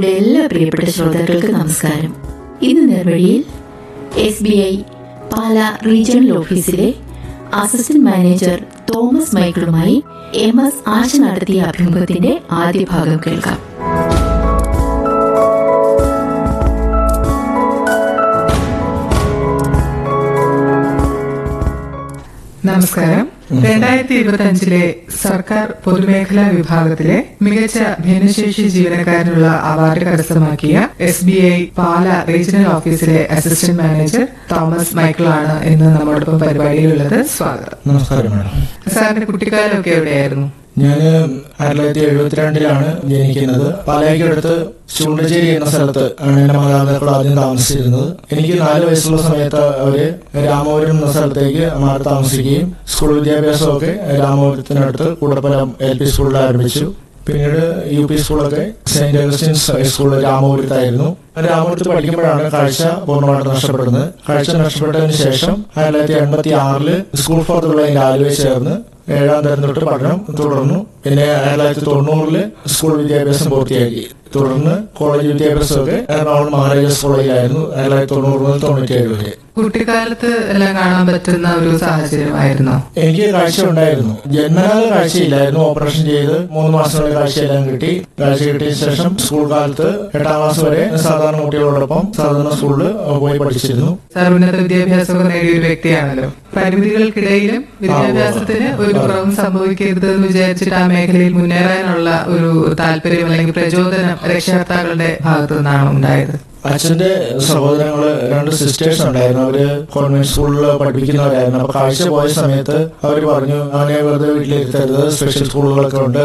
എല്ലാ പ്രിയപ്പെട്ട ശ്രോതാക്കൾക്ക് നമസ്കാരം ഇന്ന് നേർവഴിയിൽ S B I Pala regional ഓഫീസിലെ അസിസ്റ്റന്റ് മാനേജർ തോമസ് മൈക്കിളുമായി എം എസ് ആശ നടത്തിയ അഭിമുഖത്തിന്റെ ആദ്യ ഭാഗം കേൾക്കാം നമസ്കാരം രണ്ടായിരത്തി ഇരുപത്തി അഞ്ചിലെ സർക്കാർ പൊതുമേഖലാ വിഭാഗത്തിലെ മികച്ച ഭിന്നശേഷി ജീവനക്കാരനുള്ള അവാർഡ് കരസ്ഥമാക്കിയ S B I Pala regional ഓഫീസിലെ അസിസ്റ്റന്റ് മാനേജർ തോമസ് മൈക്കിളാണ് ഇന്ന് നമ്മോടൊപ്പം പരിപാടിയിലുള്ളത് സ്വാഗതം നമസ്കാരം മാഡം സാറിന്റെ കുട്ടിക്കാലമൊക്കെ എവിടെയായിരുന്നു ഞാൻ ആയിരത്തി തൊള്ളായിരത്തി എഴുപത്തിരണ്ടിലാണ് ജനിക്കുന്നത് പാലായിക്കടുത്ത് ചൂണ്ടശ്ശേരി എന്ന സ്ഥലത്ത് ആണ് എന്റെ മാതാപിതാക്കൾ ആദ്യം താമസിച്ചിരുന്നത് എനിക്ക് നാല് വയസ്സുള്ള സമയത്ത് അവര് രാമപുരം എന്ന സ്ഥലത്തേക്ക് മാറി താമസിക്കുകയും സ്കൂൾ വിദ്യാഭ്യാസമൊക്കെ രാമപുരത്തിനടുത്ത് കൂടപ്പലം എൽ പി സ്കൂളിൽ ആരംഭിച്ചു പിന്നീട് യു പി സ്കൂളൊക്കെ സെന്റ് അഗസ്റ്റിൻസ് ഹൈസ്കൂൾ രാമപുരത്തായിരുന്നു രാമപുരത്ത് പഠിക്കുമ്പോഴാണ് കാഴ്ച പൂർണ്ണമായിട്ട് നഷ്ടപ്പെടുന്നത് കാഴ്ച നഷ്ടപ്പെട്ടതിന് ശേഷം ആയിരത്തി തൊള്ളായിരത്തി എൺപത്തി ആറില് സ്കൂൾ ഫോർ ദ ബ്ലൈൻഡ് ആലുവയിൽ ചേർന്ന് ഏഴാം തരം തൊട്ട് പഠനം തുടർന്നു പിന്നെ ആയിരത്തി തൊള്ളായിരത്തി തൊണ്ണൂറില് സ്കൂൾ വിദ്യാഭ്യാസം പൂർത്തിയാക്കി തുടർന്ന് കോളേജ് വിദ്യാഭ്യാസമൊക്കെ എറണാകുളം മഹാരാജാസ് കോളേജിലായിരുന്നു ആയിരത്തി തൊള്ളായിരത്തി തൊണ്ണൂറ് മുതൽ തൊണ്ണൂറ്റിയേഴ് വരെ കുട്ടിക്കാലത്ത് എല്ലാം കാണാൻ പറ്റുന്ന ഒരു സാഹചര്യമായിരുന്നോ എനിക്ക് കാഴ്ച ഉണ്ടായിരുന്നു ജന്മനാല കാഴ്ചയില്ലായിരുന്നു ഓപ്പറേഷൻ ചെയ്ത് മൂന്ന് മാസത്തിനുള്ളിൽ കാഴ്ചയെല്ലാം കിട്ടി കാഴ്ച കിട്ടിയ ശേഷം സ്കൂൾ കാലത്ത് എട്ടാം ക്ലാസ് വരെ സാധാരണ കുട്ടികളോടൊപ്പം സാധാരണ സ്കൂളിൽ പോയി പഠിച്ചിരുന്നു സാർ ഉന്നത വിദ്യാഭ്യാസമൊക്കെ നേടിയ ഒരു വ്യക്തിയാണല്ലോ പരിമിതികൾക്കിടയിലും വിദ്യാഭ്യാസത്തിന് ഒരു കുറവും സംഭവിക്കരുത് എന്ന് വിചാരിച്ചിട്ട് ആ മേഖലയിൽ മുന്നേറാനുള്ള ഒരു താല്പര്യം അല്ലെങ്കിൽ പ്രചോദനം രക്ഷകർത്താക്കളുടെ ഭാഗത്തു നിന്നാണ് ഉണ്ടായത് അച്ഛന്റെ സഹോദരങ്ങള് രണ്ട് സിസ്റ്റേഴ്സ് ഉണ്ടായിരുന്നു അവര് കോൺവെന്റ് സ്കൂളിൽ പഠിപ്പിക്കുന്നവരായിരുന്നു അപ്പൊ കാഴ്ച പോയ സമയത്ത് അവര് പറഞ്ഞു അവനെ വെറുതെ വീട്ടിലിരുത്തരുത് സ്പെഷ്യൽ സ്കൂളുകളൊക്കെ ഉണ്ട്